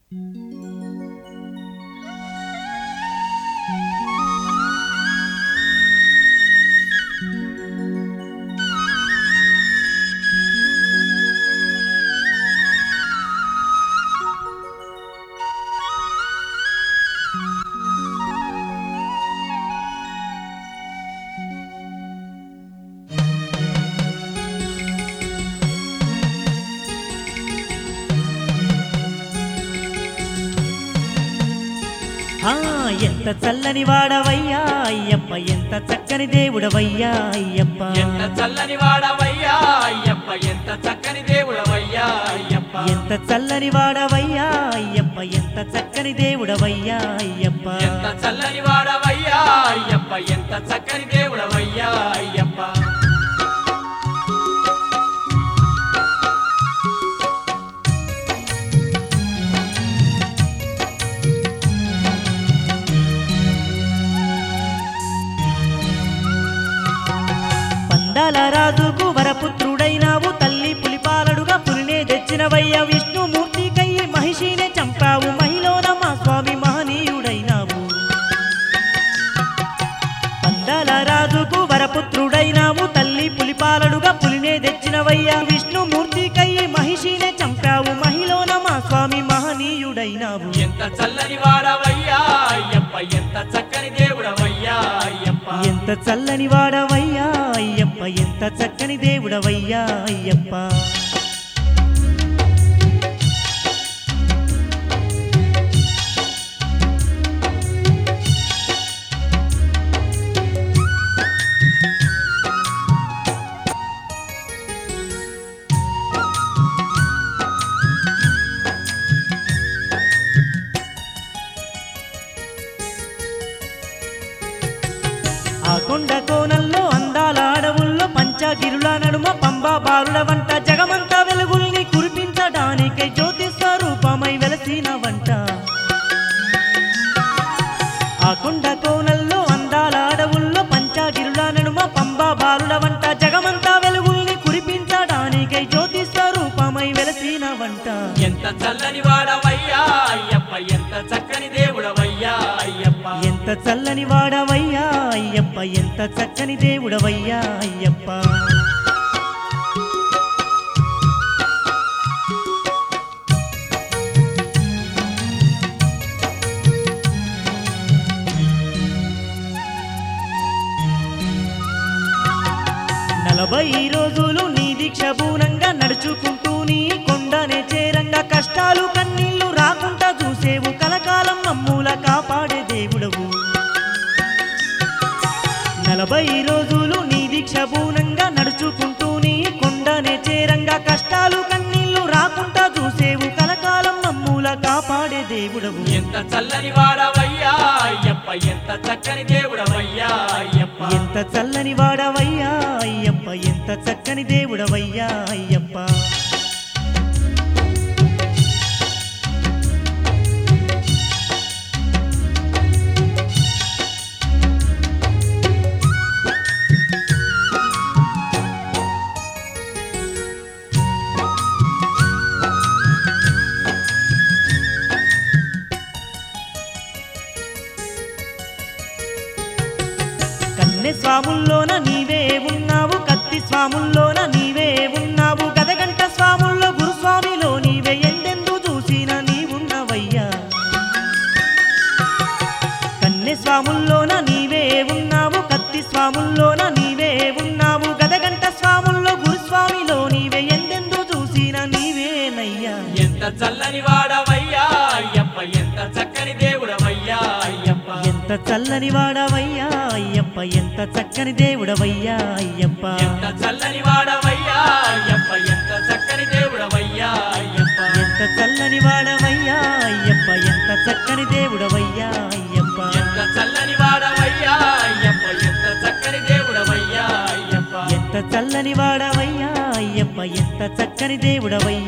ఆ ఎంత చల్లని వాడవయ్యా అయ్యప్ప ఎంత చక్కని దేవుడవయ్యా అయ్యప్ప ఎంత చల్లని వాడవయ్యా అయ్యప్ప ఎంత చక్కని దేవుడవయ్యా అయ్యప్ప ఎంత చల్లని వాడవయ్యా అయ్యప్ప ఎంత చక్కని దేవుడవయ్యా అయ్యప్ప ఎంత చల్లని వాడవయ్యా అయ్యప్ప ఎంత చక్కని దేవుడవయ్యా అయ్యప్ప పందాల రాజుకు వరపుత్రుడైనావు తల్లి పులిపాలడుగా పులినే తెచ్చినవయ్య విష్ణుమూర్తి కయ్యి మహిషినే చంపావు మహిళన మా స్వామి మహనీయుడైనావు పందాల రాజుకు వరపుత్రుడైనావు తల్లి పులిపాలడుగా పులినే తెచ్చినవయ్య విష్ణుమూర్తి కయ్యి మహిషినే చంపావు మహిళన మా స్వామి మహనీయుడైనావు ఎంత చల్లని వాడవయ్యా అయ్యప్ప ఎంత చక్కని దేవుడవయ్యా అయ్యప్ప ఎంత చల్లని వాడవయ్యా అయ్యప్ప ఎంత చక్కని దేవుడవయ్యా అయ్యప్ప ఆ కొండ కోనల్లో అందాల అడవుల్లో పంచగిరుల నడుమ పంబా బారుల వంట జగమంతా వెలుగుల్ని కురిపించడానికై జ్యోతి స్వరూపమై వెలసిన వంట ఆ కొండ కోనల్లో అందాల అడవుల్లో పంచగిరుల నడుమ పంబా బారుల వంట జగమంతా వెలుగుల్ని కురిపించడానికై జ్యోతి స్వరూపమై వెలసిన వంట ఎంత చల్లని వాడవయ్యా అయ్యప్ప ఎంత చక్కని దేవుడవయ్యా అయ్యప్ప ఎంత చల్లని వాడవయ్యా అయ్యప్ప ఎంత చక్కని దేవుడవయ్యా అయ్యప్ప నలభై రోజులు నీ దీక్ష బూనంగా నడుచుకుంటూ నీ కొండనే చేరంగా కష్టాలు కన్నీళ్లు రాకుండా చూసేవు కలకాలం మమ్ముల కాపాడే దేవుడవు నలభై రోజులు నీ దీక్ష బూనంగా నడుచుకుంటూ నీ కొండనే చేరంగా కష్టాలు కన్నీళ్లు రాకుండా చూసేవు కలకాలం మమ్ముల కాపాడే దేవుడవు ఎంత చల్లని వాడవయ్యా అయ్యప్ప ఎంత చక్కని దేవుడవయ్యా అయ్యప్ప ఎంత చల్లని వాడవయ్యా అయ్యప్ప ఎంత చక్కని దేవుడవయ్యా అయ్యప్ప కన్నె స్వాముల్లోన నీవే ఉన్నావు కత్తి స్వాముల్లోన నీవే ఉన్నావు గదగంట స్వాముల్లో గురుస్వామిలో నీవే ఎందెందు చూసిన నీవున్నవయ్యా కన్నె స్వాముల్లోన నీవే ఉన్నావు కత్తి స్వాముల్లోన నీవే ఉన్నావు గదగంట స్వాముల్లో గురుస్వామిలో నీవే ఎందెందు చూసిన నీవేనయ్యా ఎంత చల్లని వాడవయ్యా అయ్యప్ప ఎంత చక్కని దేవుడవయ్యా అయ్యప్ప ఎంత చల్లని వాడవయ్యా అయ్యప్ప ఎంత చక్కని దేవుడవయ్యా అయ్యప్ప ఎంత చల్లని వాడవయ్యా అయ్యప్ప ఎంత చక్కని దేవుడవయ్యా అయ్యప్ప ఎంత చల్లని వాడవయ్యా అయ్యప్ప ఎంత చక్కని దేవుడవయ్యా అయ్యప్ప ఎంత చల్లని వాడవయ్యా అయ్యప్ప ఎంత చక్కని దేవుడవయ్యా అయ్యప్ప ఎంత చల్లని వాడవయ్యా అయ్యప్ప ఎంత చక్కని దేవుడవయ్యా